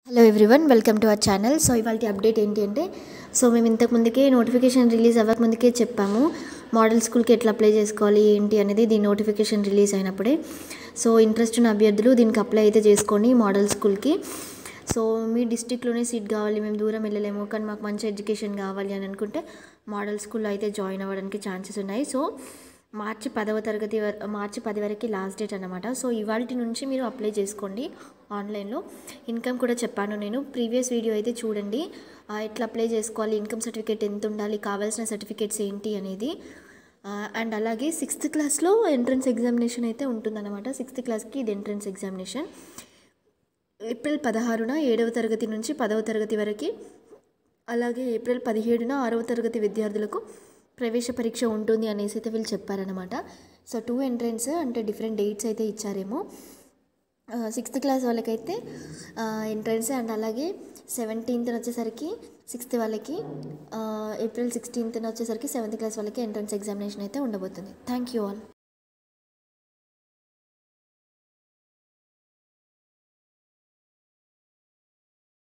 hello everyone welcome to our channel so ఇవాళ update ఏంటి అంటే సో మేము ఇంతకు ముందుకే నోటిఫికేషన్ రిలీజ్ అవ్వక ముందుకే చెప్పాము మోడల్ స్కూల్కి ఎట్లా అప్లై చేసుకోవాలి ఏంటి అనేది దీని నోటిఫికేషన్ రిలీజ్ అయినప్పుడే సో ఇంట్రెస్ట్ ఉన్న అభ్యర్థులు దీనికి అప్లై అయితే చేసుకోండి మోడల్ స్కూల్కి సో మీ డిస్టిక్లోనే సీట్ కావాలి మేము దూరం వెళ్ళలేము కానీ మాకు మంచి ఎడ్యుకేషన్ కావాలి అని అనుకుంటే మోడల్ స్కూల్లో అయితే జాయిన్ అవ్వడానికి ఛాన్సెస్ ఉన్నాయి సో మార్చి పదవ తరగతి వర మార్చి పది వరకు లాస్ట్ డేట్ అనమాట సో ఇవాళ నుంచి మీరు అప్లై చేసుకోండి ఆన్లైన్లో ఇన్కమ్ కూడా చెప్పాను నేను ప్రీవియస్ వీడియో అయితే చూడండి ఆ, ఎట్లా అప్లై చేసుకోవాలి ఇన్కమ్ సర్టిఫికేట్ ఎంత ఉండాలి కావాల్సిన సర్టిఫికేట్స్ ఏంటి అనేది అండ్ అలాగే సిక్స్త్ క్లాస్లో ఎంట్రన్స్ ఎగ్జామినేషన్ అయితే ఉంటుందన్నమాట సిక్స్త్ క్లాస్కి ఇది ఎంట్రన్స్ ఎగ్జామినేషన్ ఏప్రిల్ పదహారున ఏడవ తరగతి నుంచి పదవ తరగతి వరకు అలాగే ఏప్రిల్ పదిహేడున ఆరవ తరగతి విద్యార్థులకు ప్రవేశ పరీక్ష ఉంటుంది అనేసి అయితే వీళ్ళు చెప్పారనమాట సో టూ ఎంట్రన్స్ అంటే డిఫరెంట్ డేట్స్ అయితే ఇచ్చారేమో సిక్స్త్ క్లాస్ వాళ్ళకైతే ఎంట్రన్స్ అండ్ అలాగే సెవెంటీన్త్న వచ్చేసరికి సిక్స్త్ వాళ్ళకి ఏప్రిల్ సిక్స్టీన్త్న వచ్చేసరికి సెవెంత్ క్లాస్ వాళ్ళకి ఎంట్రన్స్ ఎగ్జామినేషన్ అయితే ఉండబోతుంది థ్యాంక్ యూ ఆల్